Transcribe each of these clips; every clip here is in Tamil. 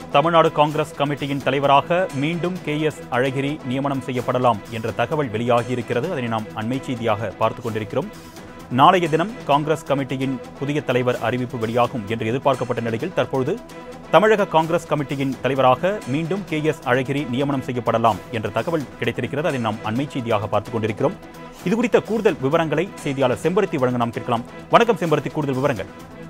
தமிழ்நாடு காங்கிரஸ் கமிட்டியின் தலைவராக மீண்டும் கே எஸ் அழகிரி நியமனம் செய்யப்படலாம் என்ற தகவல் வெளியாகியிருக்கிறது அதனை நாம் அண்மை செய்தியாக பார்த்துக் கொண்டிருக்கிறோம் நாளைய தினம் காங்கிரஸ் கமிட்டியின் புதிய தலைவர் அறிவிப்பு வெளியாகும் என்று எதிர்பார்க்கப்பட்ட நிலையில் தற்பொழுது தமிழக காங்கிரஸ் கமிட்டியின் தலைவராக மீண்டும் கே எஸ் அழகிரி நியமனம் செய்யப்படலாம் என்ற தகவல் கிடைத்திருக்கிறது அதை நாம் அண்மை செய்தியாக பார்த்துக் கொண்டிருக்கிறோம் இது குறித்த கூடுதல் விவரங்களை செய்தியாளர் செம்பருத்தி வழங்க நாம் கேட்கலாம் வணக்கம் செம்பருத்தி கூடுதல் விவரங்கள்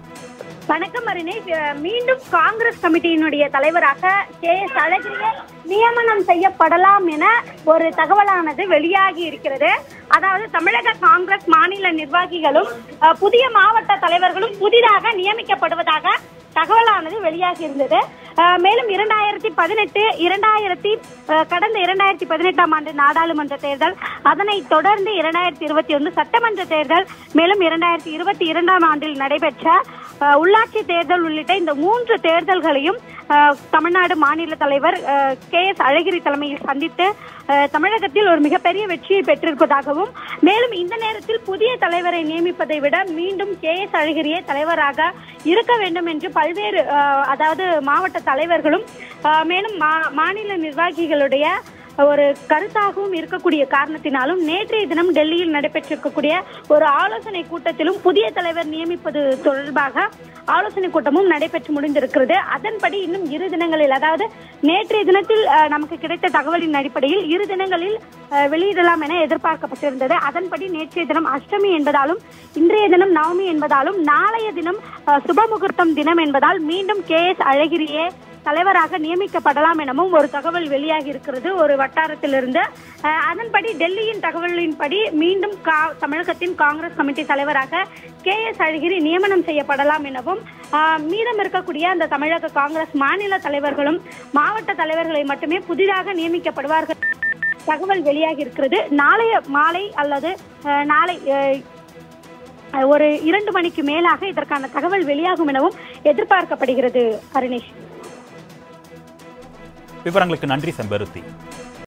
வணக்கம் அருணேஷ் அஹ் மீண்டும் காங்கிரஸ் கமிட்டியினுடைய தலைவராக கே எஸ் அழகிரியே நியமனம் செய்யப்படலாம் என ஒரு தகவலானது வெளியாகி இருக்கிறது அதாவது தமிழக காங்கிரஸ் மாநில நிர்வாகிகளும் அஹ், புதிய மாவட்ட தலைவர்களும் புதிதாக நியமிக்கப்படுவதாக தகவலானது வெளியாகி இருந்தது அஹ், மேலும் இரண்டாயிரத்தி பதினெட்டு இரண்டாயிரத்தி அஹ், கடந்த இரண்டாயிரத்தி பதினெட்டாம் ஆண்டு நாடாளுமன்ற தேர்தல் அதனைத் தொடர்ந்து இரண்டாயிரத்தி இருபத்தி ஒன்று சட்டமன்ற தேர்தல் மேலும் இரண்டாயிரத்தி இருபத்தி இரண்டாம் ஆண்டில் நடைபெற்ற அஹ், உள்ளாட்சி தேர்தல் உள்ளிட்ட இந்த மூன்று தேர்தல்களையும் அஹ், தமிழ்நாடு மாநில தலைவர் கே எஸ் அழகிரி தலைமையில் சந்தித்து அஹ், தமிழகத்தில் ஒரு மிகப்பெரிய வெற்றியை பெற்றிருப்பதாகவும் மேலும் இந்த நேரத்தில் புதிய தலைவரை நியமிப்பதை விட மீண்டும் கே எஸ் அழகிரியே தலைவராக இருக்க வேண்டும் என்று பல்வேறு அஹ், அதாவது மாவட்ட தலைவர்களும் அஹ், மேலும் மா- மாநில நிர்வாகிகளுடைய ஒரு கருத்தாகவும் இருக்கக்கூடிய காரணத்தினாலும் நேற்றைய தினம் டெல்லியில் நடைபெற்றிருக்கக்கூடிய ஒரு ஆலோசனை கூட்டத்திலும் புதிய தலைவர் நியமிப்பது தொடர்பாக ஆலோசனை கூட்டமும் நடைபெற்று முடிந்திருக்கிறது அதன்படி இன்னும் இரு தினங்களில் அதாவது நேற்றைய தினத்தில் அஹ், நமக்கு கிடைத்த தகவலின் அடிப்படையில் இரு தினங்களில் அஹ், வெளியிடலாம் என எதிர்பார்க்கப்பட்டிருந்தது அதன்படி நேற்றைய தினம் அஷ்டமி என்பதாலும் இன்றைய தினம் நவமி என்பதாலும் நாளைய தினம் அஹ், சுப முகூர்த்தம் தினம் என்பதால் மீண்டும் கே எஸ் அழகிரியே தலைவராக நியமிக்கப்படலாம் எனவும் ஒரு தகவல் வெளியாகி இருக்கிறது ஒரு வட்டாரத்திலிருந்து அஹ், அதன்படி டெல்லியின் தகவலின்படி மீண்டும் கா- தமிழகத்தின் காங்கிரஸ் கமிட்டி தலைவராக கே எஸ் அழகிரி நியமனம் செய்யப்படலாம் எனவும் அஹ், மீதம் இருக்கக்கூடிய அந்த தமிழக காங்கிரஸ் மாநில தலைவர்களும் மாவட்ட தலைவர்களை மட்டுமே புதிதாக நியமிக்கப்படுவார்கள் தகவல் வெளியாகி இருக்கிறது நாளைய மாலை அல்லது அஹ், நாளை அஹ், ஒரு இரண்டு மணிக்கு மேலாக இதற்கான தகவல் வெளியாகும் எனவும் எதிர்பார்க்கப்படுகிறது அருணேஷ் விவரங்களுக்கு நன்றி செம்பருத்தி